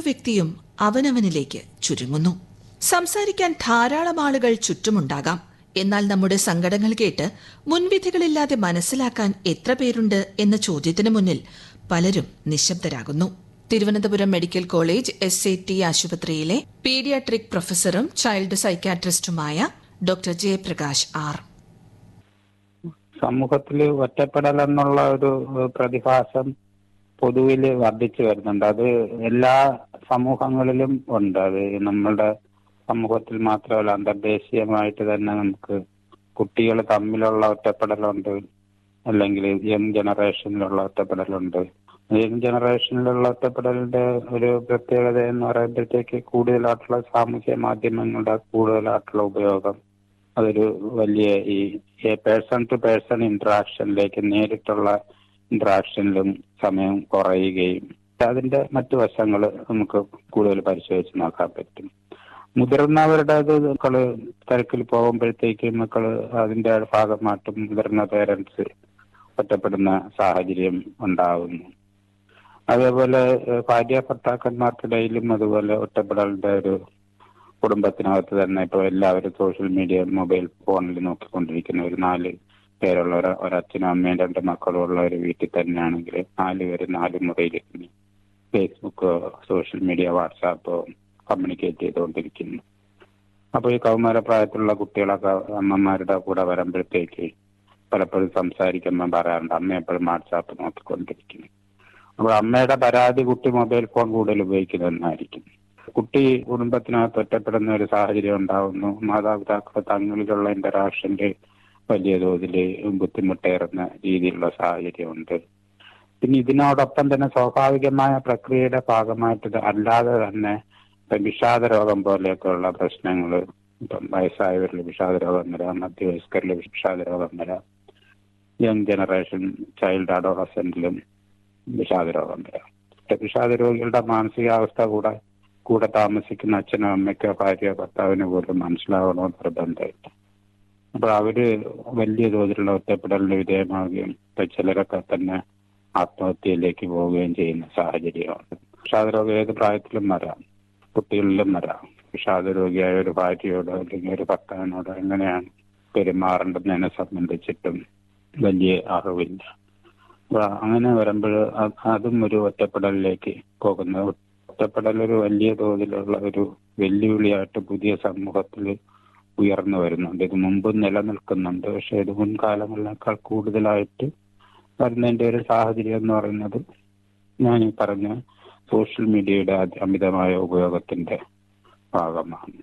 വ്യക്തിയും അവനവനിലേക്ക് ചുരുങ്ങുന്നു സംസാരിക്കാൻ ധാരാളം ആളുകൾ ചുറ്റുമുണ്ടാകാം എന്നാൽ നമ്മുടെ സങ്കടങ്ങൾ കേട്ട് മുൻവിധികളില്ലാതെ മനസ്സിലാക്കാൻ എത്ര പേരുണ്ട് എന്ന ചോദ്യത്തിന് മുന്നിൽ പലരും നിശബ്ദരാകുന്നു Thiruvananthapuram medical college S A T ആശുപത്രിയിലെ പീഡിയാട്രിക് പ്രൊഫസറും ചൈൽഡ് സൈക്കാട്രിസ്റ്റുമായ ഡോക്ടർ ജയപ്രകാശ് ആർ സമൂഹത്തിൽ ഒറ്റപ്പെടൽ എന്നുള്ള ഒരു പ്രതിഭാസം പൊതുവിൽ വർദ്ധിച്ചു വരുന്നുണ്ട് അത് എല്ലാ സമൂഹങ്ങളിലും ഉണ്ട് അത് നമ്മളുടെ സമൂഹത്തിൽ മാത്രമല്ല അന്തർദേശീയമായിട്ട് തന്നെ നമുക്ക് കുട്ടികൾ തമ്മിലുള്ള ഒറ്റപ്പെടലുണ്ട് അല്ലെങ്കിൽ യങ് ജനറേഷനിലുള്ള ഒറ്റപ്പെടലുണ്ട് യങ് ജനറേഷനിലുള്ള ഒറ്റപ്പെടലിന്റെ ഒരു പ്രത്യേകത എന്ന് പറയുമ്പോഴത്തേക്ക് കൂടുതലായിട്ടുള്ള സാമൂഹ്യ മാധ്യമങ്ങളുടെ കൂടുതലായിട്ടുള്ള ഉപയോഗം അതൊരു വലിയ ഈ പേഴ്സൺ ടു പേഴ്സൺ ഇന്ററാക്ഷനിലേക്ക് നേരിട്ടുള്ള ഇന്ററാക്ഷനിലും സമയം കുറയുകയും അതിന്റെ മറ്റു വശങ്ങൾ നമുക്ക് കൂടുതൽ പരിശോധിച്ച് നോക്കാൻ പറ്റും മുതിർന്നവരുടെ മക്കള് തിരക്കിൽ പോകുമ്പോഴത്തേക്ക് മക്കള് അതിന്റെ ഭാഗമായിട്ടും മുതിർന്ന പേരൻസ് ഒറ്റപ്പെടുന്ന സാഹചര്യം ഉണ്ടാവുന്നു അതേപോലെ ഭാര്യ ഭർത്താക്കന്മാർക്കിടയിലും അതുപോലെ ഒറ്റപ്പെടലിന്റെ ഒരു കുടുംബത്തിനകത്ത് തന്നെ ഇപ്പൊ എല്ലാവരും സോഷ്യൽ മീഡിയ മൊബൈൽ ഫോണിൽ നോക്കിക്കൊണ്ടിരിക്കുന്ന ഒരു നാല് പേരുള്ള ഒരു ഒരച്ഛനും അമ്മയും രണ്ട് മക്കളും ഉള്ള ഒരു വീട്ടിൽ തന്നെയാണെങ്കിൽ നാല് പേര് നാല് മുറിയിലിരുന്ന് ഫേസ്ബുക്കോ സോഷ്യൽ മീഡിയ വാട്സാപ്പോ കമ്മ്യൂണിക്കേറ്റ് ചെയ്തുകൊണ്ടിരിക്കുന്നു അപ്പൊ ഈ കൗമാര പ്രായത്തിലുള്ള കുട്ടികളൊക്കെ അമ്മമാരുടെ കൂടെ വരുമ്പോഴത്തേക്ക് പലപ്പോഴും സംസാരിക്കുമ്പോൾ പറയാറുണ്ട് അമ്മ എപ്പോഴും വാട്സാപ്പ് നോക്കിക്കൊണ്ടിരിക്കുന്നു അപ്പോൾ അമ്മയുടെ പരാതി കുട്ടി മൊബൈൽ ഫോൺ കൂടുതൽ ഉപയോഗിക്കുന്നതെന്നായിരിക്കും കുട്ടി കുടുംബത്തിനകത്ത് ഒറ്റപ്പെടുന്ന ഒരു സാഹചര്യം ഉണ്ടാവുന്നു മാതാപിതാക്കൾ തങ്ങളിലുള്ള ഇന്ററാക്ഷന്റെ വലിയ തോതിൽ ബുദ്ധിമുട്ടേറുന്ന രീതിയിലുള്ള സാഹചര്യമുണ്ട് പിന്നെ ഇതിനോടൊപ്പം തന്നെ സ്വാഭാവികമായ പ്രക്രിയയുടെ ഭാഗമായിട്ട് ഇത് അല്ലാതെ തന്നെ ഇപ്പം വിഷാദ രോഗം പോലെയൊക്കെയുള്ള പ്രശ്നങ്ങൾ ഇപ്പം വയസ്സായവരിൽ വിഷാദ രോഗം വരാം മധ്യവയസ്കരിൽ വിഷാദ രോഗം വരാം യങ് ജനറേഷൻ ചൈൽഡ് അഡോളസെന്റിലും വിഷാദ രോഗം വരാം വിഷാദ രോഗികളുടെ മാനസികാവസ്ഥ കൂടെ കൂടെ താമസിക്കുന്ന അച്ഛനോ അമ്മയ്ക്കോ ഭാര്യയോ ഭർത്താവിനോ പോലും മനസ്സിലാവണോ നിർബന്ധമില്ല അപ്പോൾ അവര് വലിയ തോതിലുള്ള ഒറ്റപ്പെടലിന് വിധേയമാവുകയും ഇപ്പൊ ചിലരൊക്കെ തന്നെ ആത്മഹത്യയിലേക്ക് പോവുകയും ചെയ്യുന്ന സാഹചര്യമാണ് വിഷാദരോഗം ഏത് പ്രായത്തിലും വരാം കുട്ടികളിലും വരാം വിഷാദരോഗിയായ ഒരു ഭാര്യയോടോ അല്ലെങ്കിൽ ഒരു ഭർത്താവിനോടോ എങ്ങനെയാണ് പെരുമാറേണ്ടതിനെ സംബന്ധിച്ചിട്ടും വലിയ അറിവില്ല അപ്പൊ അങ്ങനെ വരുമ്പോൾ അതും ഒരു ഒറ്റപ്പെടലിലേക്ക് പോകുന്ന ഒറ്റപ്പെടൽ ഒരു വലിയ തോതിലുള്ള ഒരു വെല്ലുവിളിയായിട്ട് പുതിയ സമൂഹത്തിൽ ഉയർന്നു വരുന്നുണ്ട് ഇത് മുമ്പ് നിലനിൽക്കുന്നുണ്ട് പക്ഷെ ഇത് മുൻകാലങ്ങളിനേക്കാൾ കൂടുതലായിട്ട് വരുന്നതിന്റെ ഒരു സാഹചര്യം എന്ന് പറയുന്നത് ഞാൻ ഈ പറഞ്ഞ സോഷ്യൽ മീഡിയയുടെ അമിതമായ ഉപയോഗത്തിന്റെ ഭാഗമാണ്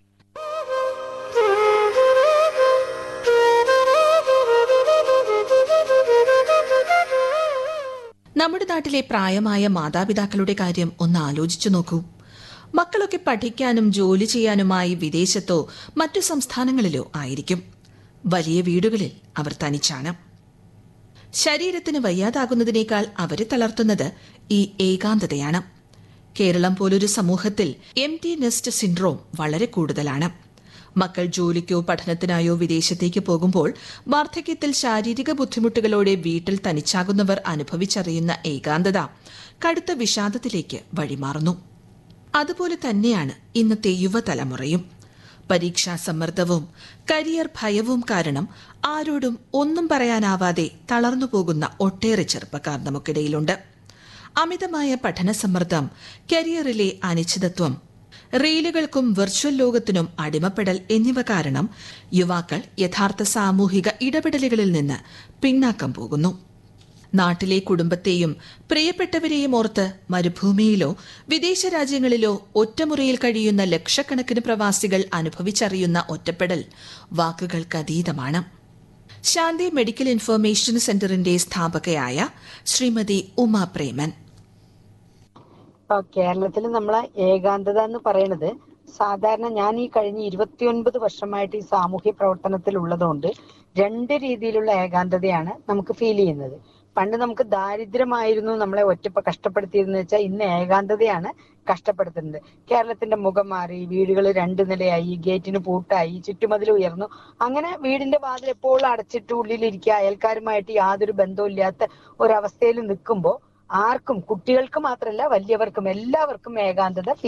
നമ്മുടെ നാട്ടിലെ പ്രായമായ മാതാപിതാക്കളുടെ കാര്യം ഒന്ന് ആലോചിച്ചു നോക്കൂ മക്കളൊക്കെ പഠിക്കാനും ജോലി ചെയ്യാനുമായി വിദേശത്തോ മറ്റു സംസ്ഥാനങ്ങളിലോ ആയിരിക്കും വലിയ വീടുകളിൽ അവർ തനിച്ചാണ് ശരീരത്തിന് വയ്യാതാകുന്നതിനേക്കാൾ അവരെ തളർത്തുന്നത് ഈ ഏകാന്തതയാണ് കേരളം പോലൊരു സമൂഹത്തിൽ എം ടി നെസ്റ്റ് സിൻഡ്രോം വളരെ കൂടുതലാണ് മക്കൾ ജോലിക്കോ പഠനത്തിനായോ വിദേശത്തേക്ക് പോകുമ്പോൾ വാർദ്ധക്യത്തിൽ ശാരീരിക ബുദ്ധിമുട്ടുകളോടെ വീട്ടിൽ തനിച്ചാകുന്നവർ അനുഭവിച്ചറിയുന്ന ഏകാന്തത കടുത്ത വിഷാദത്തിലേക്ക് വഴിമാറുന്നു അതുപോലെ തന്നെയാണ് ഇന്നത്തെ യുവതലമുറയും പരീക്ഷാ സമ്മർദ്ദവും കരിയർ ഭയവും കാരണം ആരോടും ഒന്നും പറയാനാവാതെ തളർന്നു പോകുന്ന ഒട്ടേറെ ചെറുപ്പക്കാർ നമുക്കിടയിലുണ്ട് അമിതമായ പഠന സമ്മർദ്ദം കരിയറിലെ അനിശ്ചിതത്വം റീലുകൾക്കും വെർച്വൽ ലോകത്തിനും അടിമപ്പെടൽ എന്നിവ കാരണം യുവാക്കൾ യഥാർത്ഥ സാമൂഹിക ഇടപെടലുകളിൽ നിന്ന് പിന്നാക്കം പോകുന്നു നാട്ടിലെ കുടുംബത്തെയും പ്രിയപ്പെട്ടവരെയും ഓർത്ത് മരുഭൂമിയിലോ വിദേശ രാജ്യങ്ങളിലോ ഒറ്റമുറിയിൽ കഴിയുന്ന ലക്ഷക്കണക്കിന് പ്രവാസികൾ അനുഭവിച്ചറിയുന്ന ഒറ്റപ്പെടൽ വാക്കുകൾക്കതീതമാണ് ശാന്തി മെഡിക്കൽ ഇൻഫർമേഷൻ സെന്ററിന്റെ സ്ഥാപകയായ ശ്രീമതി ഉമ പ്രേമൻ കേരളത്തിൽ നമ്മളെ ഏകാന്തത എന്ന് പറയുന്നത് സാധാരണ ഞാൻ ഈ കഴിഞ്ഞ ഇരുപത്തിയൊൻപത് വർഷമായിട്ട് ഈ സാമൂഹ്യ പ്രവർത്തനത്തിൽ ഉള്ളതുകൊണ്ട് രണ്ട് രീതിയിലുള്ള ഏകാന്തതയാണ് നമുക്ക് ഫീൽ ചെയ്യുന്നത് പണ്ട് നമുക്ക് ദാരിദ്ര്യമായിരുന്നു നമ്മളെ ഒറ്റപ്പ കഷ്ടപ്പെടുത്തിയെന്ന് വെച്ചാൽ ഇന്ന് ഏകാന്തതയാണ് കഷ്ടപ്പെടുത്തുന്നത് കേരളത്തിന്റെ മുഖം മാറി വീടുകൾ രണ്ടു നിലയായി ഗേറ്റിന് പൂട്ടായി ചുറ്റുമതിൽ ഉയർന്നു അങ്ങനെ വീടിന്റെ വാതിൽ എപ്പോഴും അടച്ചിട്ട് ഉള്ളിലിരിക്കുക അയൽക്കാരുമായിട്ട് യാതൊരു ബന്ധവും ഇല്ലാത്ത ഒരവസ്ഥയിൽ നിൽക്കുമ്പോൾ ആർക്കും കുട്ടികൾക്ക് മാത്രമല്ല വലിയവർക്കും എല്ലാവർക്കും ഏകാന്തത